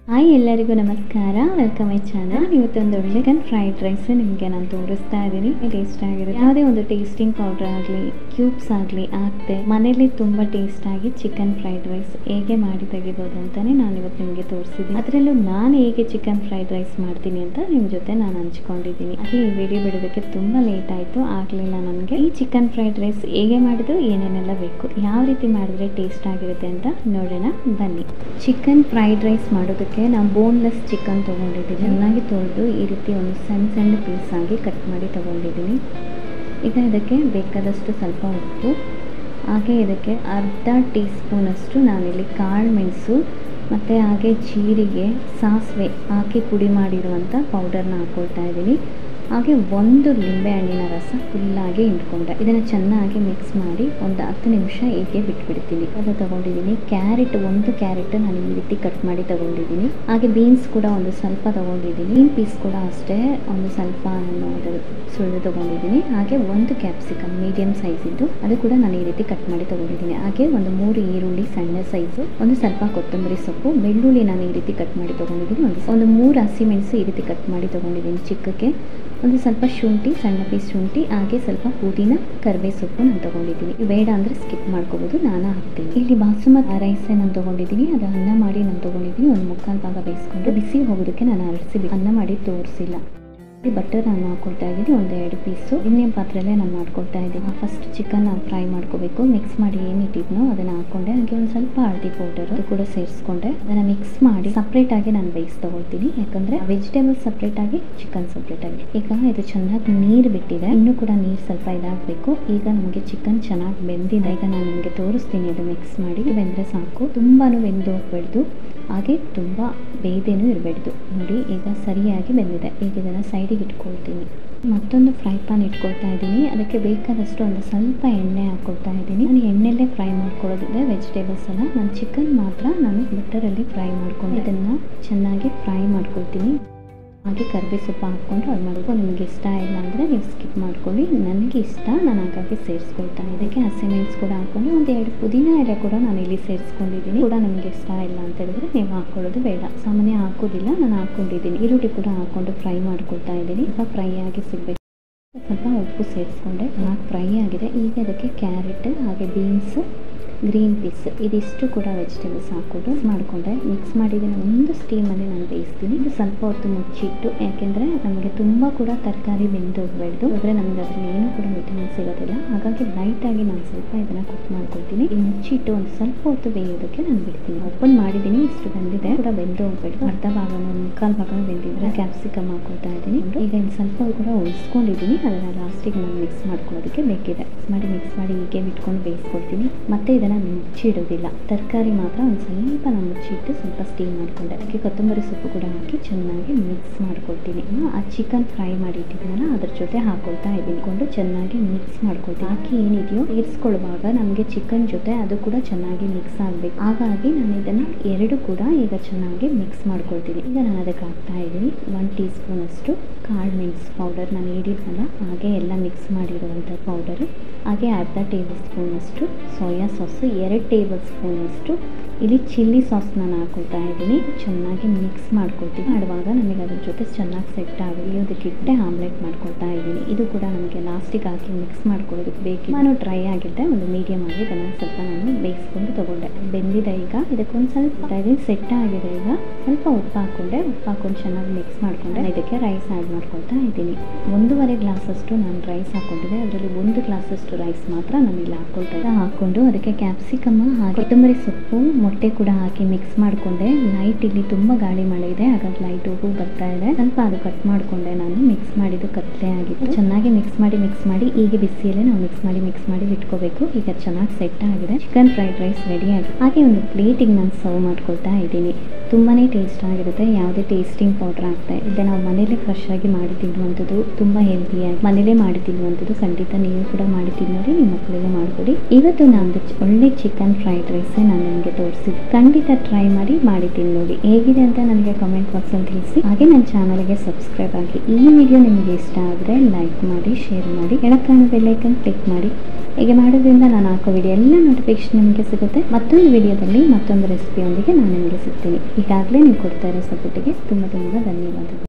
hi ಎಲ್ಲರಿಗೂ ನಮಸ್ಕಾರ welcome my channel ಇವತ್ತೊಂದು ಒಳ್ಳೆ ಚಿಕನ್ ಫ್ರೈಡ್ ರೈಸ್ ನಿಮಗೆ ನಾನು ತೋರಿಸ್ತಾ ಇದ್ದೀನಿ ಟೇಸ್ಟ್ ಆಗಿರುತ್ತೆ ಯಾವುದೇ ಒಂದು ಟೇಸ್ಟಿಂಗ್ ಪೌಡರ್ ಆಗಲಿ ಕ್ಯೂಬ್ಸ್ ಆಗಲಿ ಹಾಕ್ದೆ ಮನೇಲಿ ತುಂಬ ಟೇಸ್ಟ್ ಆಗಿ ಚಿಕನ್ ಫ್ರೈಡ್ ರೈಸ್ ಹೇಗೆ ಮಾಡಿ ತೆಗಿಬೋದು ಅಂತಾನೆ ನಾನು ಇವತ್ತು ನಿಮಗೆ ತೋರಿಸಿದ್ದೀನಿ ಅದರಲ್ಲೂ ನಾನು ಹೇಗೆ ಚಿಕನ್ ಫ್ರೈಡ್ ರೈಸ್ ಮಾಡ್ತೀನಿ ಅಂತ ನಿಮ್ಮ ಜೊತೆ ನಾನು ಹಂಚ್ಕೊಂಡಿದ್ದೀನಿ ಹಾಗೆ ಈ ವಿಡಿಯೋ ಬಿಡೋದಕ್ಕೆ ತುಂಬ ಲೇಟ್ ಆಯಿತು ಆಗಲಿಲ್ಲ ನನಗೆ ಈ ಚಿಕನ್ ಫ್ರೈಡ್ ರೈಸ್ ಹೇಗೆ ಮಾಡಿದ್ರು ಏನೇನೆಲ್ಲ ಬೇಕು ಯಾವ ರೀತಿ ಮಾಡಿದ್ರೆ ಟೇಸ್ಟ್ ಆಗಿರುತ್ತೆ ಅಂತ ನೋಡೋಣ ಬನ್ನಿ ಚಿಕನ್ ಫ್ರೈಡ್ ರೈಸ್ ಮಾಡೋದಕ್ಕೆ ನಾನು ಬೋನ್ಲೆಸ್ ಚಿಕನ್ ತೊಗೊಂಡಿದ್ದೀನಿ ಚೆನ್ನಾಗಿ ತೊಳೆದು ಈ ರೀತಿ ಒಂದು ಸಣ್ಣ ಸಣ್ಣ ಪೀಸ್ ಆಗಿ ಕಟ್ ಮಾಡಿ ತೊಗೊಂಡಿದ್ದೀನಿ ಈಗ ಇದಕ್ಕೆ ಬೇಕಾದಷ್ಟು ಸ್ವಲ್ಪ ಉಪ್ಪು ಹಾಗೆ ಇದಕ್ಕೆ ಅರ್ಧ ಟೀ ಸ್ಪೂನಷ್ಟು ನಾನಿಲ್ಲಿ ಕಾಳು ಮೆಣಸು ಮತ್ತು ಹಾಗೆ ಜೀರಿಗೆ ಸಾಸಿವೆ ಹಾಕಿ ಪುಡಿ ಮಾಡಿರುವಂಥ ಪೌಡರ್ನ ಹಾಕ್ಕೊಳ್ತಾ ಇದ್ದೀನಿ ಹಾಗೆ ಒಂದು ಲಿಂಬೆ ಹಣ್ಣಿನ ರಸ ಫುಲ್ಲಾಗಿ ಹಿಂಡ್ಕೊಂಡೆ ಇದನ್ನು ಚೆನ್ನಾಗಿ ಮಿಕ್ಸ್ ಮಾಡಿ ಒಂದು ಹತ್ತು ನಿಮಿಷ ಹೀಗೆ ಬಿಟ್ಬಿಡ್ತೀನಿ ಅದು ತಗೊಂಡಿದ್ದೀನಿ ಕ್ಯಾರೆಟ್ ಒಂದು ಕ್ಯಾರೆಟ್ ನಾನು ಈ ರೀತಿ ಕಟ್ ಮಾಡಿ ತಗೊಂಡಿದ್ದೀನಿ ಹಾಗೆ ಬೀನ್ಸ್ ಕೂಡ ಒಂದು ಸ್ವಲ್ಪ ತಗೊಂಡಿದ್ದೀನಿ ಗ್ರೀನ್ ಪೀಸ್ ಕೂಡ ಅಷ್ಟೇ ಒಂದು ಸ್ವಲ್ಪ ನಾನು ಅದು ಸುಳ್ಳು ತಗೊಂಡಿದ್ದೀನಿ ಹಾಗೆ ಒಂದು ಕ್ಯಾಪ್ಸಿಕಮ್ ಮೀಡಿಯಂ ಸೈಜ್ ಇದ್ದು ಅದು ಕೂಡ ನಾನು ಈ ರೀತಿ ಕಟ್ ಮಾಡಿ ತಗೊಂಡಿದ್ದೀನಿ ಹಾಗೆ ಒಂದು ಮೂರು ಈರುಳ್ಳಿ ಸಣ್ಣ ಸೈಜು ಒಂದು ಸ್ವಲ್ಪ ಕೊತ್ತಂಬರಿ ಸೊಪ್ಪು ಬೆಳ್ಳುಳ್ಳಿ ನಾನು ಈ ರೀತಿ ಕಟ್ ಮಾಡಿ ತಗೊಂಡಿದ್ದೀನಿ ಒಂದು ಒಂದು ಮೂರು ಹಸಿಮೆಣಸು ಈ ರೀತಿ ಕಟ್ ಮಾಡಿ ತಗೊಂಡಿದ್ದೀನಿ ಚಿಕ್ಕಕ್ಕೆ ಒಂದು ಸ್ವಲ್ಪ ಶುಂಠಿ ಸಣ್ಣ ಪೀಸ್ ಶುಂಠಿ ಹಾಗೆ ಸ್ವಲ್ಪ ಪುದೀನ ಕರ್ಬೇ ಸೊಪ್ಪು ನಾನು ತೊಗೊಂಡಿದ್ದೀನಿ ಬೇಡ ಅಂದರೆ ಸ್ಕಿಪ್ ಮಾಡ್ಕೋಬೋದು ನಾನು ಹಾಕ್ತೀನಿ ಇಲ್ಲಿ ಬಾಸುಮತಿ ರೈಸ್ ನಾನು ತೊಗೊಂಡಿದ್ದೀನಿ ಅದು ಅನ್ನ ಮಾಡಿ ನಾನು ತೊಗೊಂಡಿದ್ದೀನಿ ಒಂದು ಮುಕ್ಕಾಲು ಭಾಗ ಬೇಯಿಸ್ಕೊಂಡು ಬಿಸಿ ಹೋಗೋದಕ್ಕೆ ನಾನು ಅರಸಿ ಅನ್ನ ಮಾಡಿ ತೋರಿಸಿಲ್ಲ ಬಟರ್ ನಾನು ಹಾಕೊಳ್ತಾ ಇದ್ದೀನಿ ಒಂದು ಎರಡು ಪೀಸು ಇನ್ನೇನು ಪಾತ್ರೆಯಲ್ಲೇ ನಾನು ಮಾಡ್ಕೊಳ್ತಾ ಇದ್ದೀನಿ ಫಸ್ಟ್ ಚಿಕನ್ ಫ್ರೈ ಮಾಡ್ಕೋಬೇಕು ಮಿಕ್ಸ್ ಮಾಡಿ ಏನು ಇಟ್ಟಿದ್ನೋ ಅದನ್ನು ಹಾಕ್ಕೊಂಡೆ ಹಾಗೆ ಒಂದು ಸ್ವಲ್ಪ ಹಳದಿ ಪೌಡರ್ ಅದು ಕೂಡ ಸೇರಿಸ್ಕೊಂಡೆ ಅದನ್ನು ಮಿಕ್ಸ್ ಮಾಡಿ ಸಪ್ರೇಟಾಗಿ ನಾನು ಬೇಯಿಸಿ ತೊಗೊಳ್ತೀನಿ ಯಾಕಂದರೆ ವೆಜಿಟೇಬಲ್ ಸಪ್ರೇಟಾಗಿ ಚಿಕನ್ ಸಪ್ರೇಟಾಗಿ ಈಗ ಇದು ಚೆನ್ನಾಗಿ ನೀರು ಬಿಟ್ಟಿದೆ ಇನ್ನೂ ಕೂಡ ನೀರು ಸ್ವಲ್ಪ ಇದಾಗಬೇಕು ಈಗ ನಮಗೆ ಚಿಕನ್ ಚೆನ್ನಾಗಿ ಬೆಂದಿದೆ ಈಗ ನಾನು ನಿಮಗೆ ತೋರಿಸ್ತೀನಿ ಅದು ಮಿಕ್ಸ್ ಮಾಡಿ ಬೆಂದರೆ ಸಾಕು ತುಂಬಾ ಬೆಂದು ಹೋಗ್ಬಾರ್ದು ಹಾಗೆ ತುಂಬ ಬೇದೇನೂ ಇರಬಾರ್ದು ನೋಡಿ ಈಗ ಸರಿಯಾಗಿ ಬೆಂದಿದೆ ಈಗ ಇದನ್ನು ಸೈಡಿಗೆ ಇಟ್ಕೊಳ್ತೀನಿ ಮತ್ತೊಂದು ಫ್ರೈ ಪ್ಯಾನ್ ಇಟ್ಕೊಳ್ತಾ ಇದ್ದೀನಿ ಅದಕ್ಕೆ ಬೇಕಾದಷ್ಟು ಒಂದು ಸ್ವಲ್ಪ ಎಣ್ಣೆ ಹಾಕ್ಕೊಳ್ತಾ ಇದ್ದೀನಿ ನಾನು ಎಣ್ಣೆಲ್ಲೇ ಫ್ರೈ ಮಾಡ್ಕೊಳ್ಳೋದಿದೆ ವೆಜಿಟೇಬಲ್ಸ್ ಎಲ್ಲ ನಾನು ಚಿಕನ್ ಮಾತ್ರ ನಾನು ಬಟರಲ್ಲಿ ಫ್ರೈ ಮಾಡ್ಕೊಂಡು ಇದನ್ನು ಚೆನ್ನಾಗಿ ಫ್ರೈ ಮಾಡ್ಕೊಳ್ತೀನಿ ಹಾಗೆ ಕರ್ಬೇ ಸೊಪ್ಪು ಹಾಕ್ಕೊಂಡು ಅದು ಮಾಡಬೇಕು ನಿಮಗೆ ಇಷ್ಟ ಇಲ್ಲ ಅಂದರೆ ನೀವು ಸ್ಕಿಪ್ ಮಾಡ್ಕೊಳ್ಳಿ ನನಗೆ ಇಷ್ಟ ನಾನು ಹಾಗಾಗಿ ಸೇರಿಸ್ಕೊಳ್ತಾನೆ ಇದಕ್ಕೆ ಹಸಿಮೆಣಸು ಕೂಡ ಹಾಕ್ಕೊಂಡು ಒಂದು ಎರಡು ಪುದೀನ ಎಲೆ ಕೂಡ ನಾನು ಇಲ್ಲಿ ಸೇರಿಸ್ಕೊಂಡಿದ್ದೀನಿ ಕೂಡ ನನಗೆ ಇಷ್ಟ ಇಲ್ಲ ಅಂತ ಹೇಳಿದ್ರೆ ನೀವು ಹಾಕ್ಕೊಳ್ಳೋದು ಬೇಡ ಸಾಮಾನ್ಯ ಹಾಕೋದಿಲ್ಲ ನಾನು ಹಾಕ್ಕೊಂಡಿದ್ದೀನಿ ಈರುಳ್ಳಿ ಕೂಡ ಹಾಕ್ಕೊಂಡು ಫ್ರೈ ಮಾಡ್ಕೊಳ್ತಾ ಇದ್ದೀನಿ ಸ್ವಲ್ಪ ಫ್ರೈ ಆಗಿ ಸಿಗಬೇಕು ಸ್ವಲ್ಪ ಉಪ್ಪು ಸೇರಿಸ್ಕೊಂಡೆ ಚೆನ್ನಾಗಿ ಫ್ರೈ ಆಗಿದೆ ಈಗ ಅದಕ್ಕೆ ಕ್ಯಾರೆಟ್ ಹಾಗೆ ಬೀನ್ಸ್ ಗ್ರೀನ್ ಪೀಸ್ ಇದಿಷ್ಟು ಕೂಡ ವೆಜಿಟೇಬಲ್ಸ್ ಹಾಕ್ಕೊಂಡು ಮಾಡಿಕೊಂಡೆ ಮಿಕ್ಸ್ ಮಾಡಿದ್ದೀನಿ ಒಂದು ಸ್ಟೀಮಲ್ಲಿ ನಾನು ಬೇಯಿಸ್ತೀನಿ ಇದು ಸ್ವಲ್ಪ ಹೊತ್ತು ಮುಚ್ಚಿಟ್ಟು ಯಾಕೆಂದರೆ ನಮಗೆ ತುಂಬ ಕೂಡ ತರಕಾರಿ ಬೆಂದು ಹೋಗಬಾರ್ದು ಆದರೆ ನಮಗೆ ಅದರಲ್ಲಿ ಏನೂ ಕೂಡ ವಿಟಮಿನ್ ಸಿಗೋದಿಲ್ಲ ಹಾಗಾಗಿ ಲೈಟಾಗಿ ನಾನು ಸ್ವಲ್ಪ ಇದನ್ನು ಕುಕ್ ಮಾಡ್ಕೊಳ್ತೀನಿ ಈ ಮುಚ್ಚಿಟ್ಟು ಒಂದು ಸ್ವಲ್ಪ ಹೊತ್ತು ಬೇಯೋದಕ್ಕೆ ನಾನು ಬಿಡ್ತೀನಿ ಓಪನ್ ಮಾಡಿದ್ದೀನಿ ಇಷ್ಟು ಬಂದಿದೆ ಕೂಡ ಬೆಂದು ಹೋಗ್ಬೇಡ್ದು ಅರ್ಧ ಭಾಗನೂ ಮುಕ್ಕಾಲು ಭಾಗನೂ ಬೆಂದಿದ್ರೆ ಕ್ಯಾಪ್ಸಿಕಮ್ ಹಾಕೊಳ್ತಾ ಇದ್ದೀನಿ ಈಗ ಇನ್ನು ಸ್ವಲ್ಪ ಕೂಡ ಉಳಿಸ್ಕೊಂಡಿದ್ದೀನಿ ಅದನ್ನು ಲಾಸ್ಟಿಗೆ ನಾನು ಮಿಕ್ಸ್ ಮಾಡ್ಕೊಳ್ಳೋದಕ್ಕೆ ಬೇಕಿದೆ ಮಿಕ್ಸ್ ಮಾಡಿ ಮಿಕ್ಸ್ ಮಾಡಿ ಹೀಗೆ ಬಿಟ್ಕೊಂಡು ಬೇಯಿಸ್ಕೊಳ್ತೀನಿ ಮತ್ತೆ ಇದನ್ನು ಮುಚ್ಚಿಡೋದಿಲ್ಲ ತರಕಾರಿ ಮಾತ್ರ ಒಂದು ಸ್ವಲ್ಪ ನಾನು ಮುಚ್ಚಿಟ್ಟು ಸ್ವಲ್ಪ ಸ್ಟೀಮ್ ಮಾಡಿಕೊಂಡೆ ಅದಕ್ಕೆ ಕೊತ್ತಂಬರಿ ಸೊಪ್ಪು ಕೂಡ ಹಾಕಿ ಚೆನ್ನಾಗಿ ಮಿಕ್ಸ್ ಮಾಡ್ಕೊಳ್ತೀನಿ ಆ ಚಿಕನ್ ಫ್ರೈ ಮಾಡಿ ಇಟ್ಟಿದ್ದೀನಲ್ಲ ಅದ್ರ ಜೊತೆ ಹಾಕೊಳ್ತಾ ಇದ್ದೀನಿ ಕೊಂಡು ಚೆನ್ನಾಗಿ ಮಿಕ್ಸ್ ಮಾಡ್ಕೊಳ್ತೀನಿ ಹಾಕಿ ಏನಿದೆಯೋ ಇರಿಸ್ಕೊಳ್ಳುವಾಗ ನಮಗೆ ಚಿಕನ್ ಜೊತೆ ಅದು ಕೂಡ ಚೆನ್ನಾಗಿ ಮಿಕ್ಸ್ ಆಗಬೇಕು ಹಾಗಾಗಿ ನಾನು ಇದನ್ನು ಎರಡು ಕೂಡ ಈಗ ಚೆನ್ನಾಗಿ ಮಿಕ್ಸ್ ಮಾಡ್ಕೊಳ್ತೀನಿ ಈಗ ನಾನು ಅದಕ್ಕೆ ಹಾಕ್ತಾ ಇದ್ದೀನಿ ಒನ್ ಟೀ ಸ್ಪೂನ್ ಅಷ್ಟು ಕಾಳು ಮೆಣಸು ಪೌಡರ್ ನಾನು ಹೇಳಿದ್ನಲ್ಲ ಹಾಗೆ ಎಲ್ಲ ಮಿಕ್ಸ್ ಮಾಡಿರುವಂಥ ಪೌಡರು ಹಾಗೆ ಅರ್ಧ ಟೇಬಲ್ ಸ್ಪೂನಷ್ಟು ಸೋಯಾ ಸಾಸು ಎರಡು ಟೇಬಲ್ ಸ್ಪೂನಷ್ಟು ಇಲ್ಲಿ ಚಿಲ್ಲಿ ಸಾಸ್ ನಾನು ಹಾಕೊಳ್ತಾ ಇದ್ದೀನಿ ಚೆನ್ನಾಗಿ ಮಿಕ್ಸ್ ಮಾಡ್ಕೊಳ್ತೀನಿ ಮಾಡುವಾಗ ನಮಗೆ ಅದ್ರ ಜೊತೆ ಚೆನ್ನಾಗಿ ಸೆಟ್ ಆಗಿ ಅದಕ್ಕಿಟ್ಟೆ ಆಮ್ಲೆಟ್ ಮಾಡ್ಕೊಳ್ತಾ ಇದ್ದೀನಿ ಇದು ಕೂಡ ನಮಗೆ ಲಾಸ್ಟಿಗೆ ಹಾಕಿ ಮಿಕ್ಸ್ ಮಾಡ್ಕೊಳ್ಳೋದಕ್ಕೆ ಬೇಕು ನಾನು ಡ್ರೈ ಆಗಿದ್ದೆ ಒಂದು ಮೀಡಿಯಮ್ ಆಗಿ ಇದನ್ನು ಸ್ವಲ್ಪ ನಾನು ಬೇಯಿಸ್ಕೊಂಡು ತೊಗೊಂಡೆ ಬೆಂದಿದೆ ಈಗ ಇದಕ್ಕೊಂದು ಸ್ವಲ್ಪ ಇದಕ್ಕೆ ಸೆಟ್ ಆಗಿದೆ ಈಗ ಸ್ವಲ್ಪ ಉಪ್ಪು ಹಾಕ್ಕೊಂಡೆ ಉಪ್ಪು ಹಾಕ್ಕೊಂಡು ಚೆನ್ನಾಗಿ ಮಿಕ್ಸ್ ಮಾಡಿಕೊಂಡೆ ಇದಕ್ಕೆ ರೈಸ್ ಆ್ಯಡ್ ಮಾಡ್ಕೊಳ್ತಾ ಇದ್ದೀನಿ ಒಂದೂವರೆ ಗ್ಲಾಸಷ್ಟು ನಾನು ರೈಸ್ ಹಾಕ್ಕೊಂಡಿದ್ದೆ ಅದರಲ್ಲಿ ಒಂದು ಗ್ಲಾಸಷ್ಟು ರೈಸ್ ಮಾತ್ರ ನಾನು ಇಲ್ಲಿ ಹಾಕ್ಕೊಳ್ತಾ ಇದ್ದೆ ಹಾಕ್ಕೊಂಡು ಅದಕ್ಕೆ ಕ್ಯಾಪ್ಸಿಕಮ್ ಹಾಕಿ ಕೊತ್ತಂಬರಿ ಸೊಪ್ಪು ಮೊಟ್ಟೆ ಕೂಡ ಹಾಕಿ ಮಿಕ್ಸ್ ಮಾಡಿಕೊಂಡೆ ಲೈಟ್ ಇಲ್ಲಿ ತುಂಬ ಗಾಳಿ ಮಳೆ ಇದೆ ಹಾಗಾಗಿ ಲೈಟ್ ಉಪ್ಪು ಬರ್ತಾ ಇದೆ ಸ್ವಲ್ಪ ಅದು ಕಟ್ ಮಾಡಿಕೊಂಡೆ ನಾನು ಮಿಕ್ಸ್ ಮಾಡಿದ್ದು ಕತ್ಲೆ ಆಗಿತ್ತು ಚೆನ್ನಾಗಿ ಮಿಕ್ಸ್ ಮಾಡಿ ಮಿಕ್ಸ್ ಮಾಡಿ ಈಗ ಬಿಸಿಯಲ್ಲೇ ನಾವು ಮಿಕ್ಸ್ ಮಾಡಿ ಮಿಕ್ಸ್ ಮಾಡಿ ಇಟ್ಕೋಬೇಕು ಈಗ ಚೆನ್ನಾಗಿ ಸೆಟ್ ಆಗಿದೆ ಚಿಕನ್ ಫ್ರೈಡ್ ರೈಸ್ ರೆಡಿ ಆಗಿದೆ ಹಾಗೆ ಒಂದು ಪ್ಲೇಟಿಗೆ ನಾನು ಸರ್ವ್ ಮಾಡ್ಕೊಳ್ತಾ ಇದ್ದೀನಿ ತುಂಬಾ ಟೇಸ್ಟ್ ಆಗಿರುತ್ತೆ ಯಾವುದೇ ಟೇಸ್ಟಿಂಗ್ ಪೌಡರ್ ಆಗ್ತಾ ಇದೆ ನಾವು ಮನೇಲೆ ಫ್ರೆಶ್ ಆಗಿ ಮಾಡಿ ತಿನ್ನುವಂಥದ್ದು ತುಂಬ ಹೆಲ್ತಿಯಾಗಿ ಮನೇಲೇ ಮಾಡಿ ತಿನ್ನುವಂಥದ್ದು ಖಂಡಿತ ನೀವು ಕೂಡ ಮಾಡಿ ತಿನ್ನೋರಿ ನಿಮ್ಮ ಮಕ್ಕಳಿಗೆ ಮಾಡಿಕೊಡಿ ಇವತ್ತು ನಮ್ಮದು ಒಳ್ಳೆ ಚಿಕನ್ ಫ್ರೈಡ್ ರೈಸ್ ನಾನು ನಿಮಗೆ ತೋರಿಸಿದ್ದು ಖಂಡಿತ ಟ್ರೈ ಮಾಡಿ ಮಾಡಿ ತಿನ್ನೋಡಿ ಹೇಗಿದೆ ಅಂತ ನನಗೆ ಕಮೆಂಟ್ ಬಾಕ್ಸಲ್ಲಿ ತಿಳಿಸಿ ಹಾಗೆ ನನ್ನ ಚಾನಲ್ಗೆ ಸಬ್ಸ್ಕ್ರೈಬ್ ಆಗಿ ಈ ವಿಡಿಯೋ ನಿಮಗೆ ಇಷ್ಟ ಆದರೆ ಲೈಕ್ ಮಾಡಿ ಶೇರ್ ಮಾಡಿ ಕೆಳಗೆ ಕಾಣೋ ಬೆಲ್ಲೈಕನ್ ಕ್ಲಿಕ್ ಮಾಡಿ ಹೀಗೆ ಮಾಡೋದ್ರಿಂದ ನಾನು ಹಾಕೋ ವಿಡಿಯೋ ಎಲ್ಲ ನೋಟಿಫಿಕೇಶನ್ ನಿಮಗೆ ಸಿಗುತ್ತೆ ಮತ್ತೊಂದು ವಿಡಿಯೋದಲ್ಲಿ ಮತ್ತೊಂದು ರೆಸಿಪಿಯೊಂದಿಗೆ ನಾನು ನಿಮಗೆ ಸಿಗ್ತೀನಿ ಈಗಾಗಲೇ ನೀವು ಕೊಡ್ತಾ ಇರೋ ಸಪೋರ್ಟಿಗೆ ತುಂಬ ತುಂಬ ಧನ್ಯವಾದಗಳು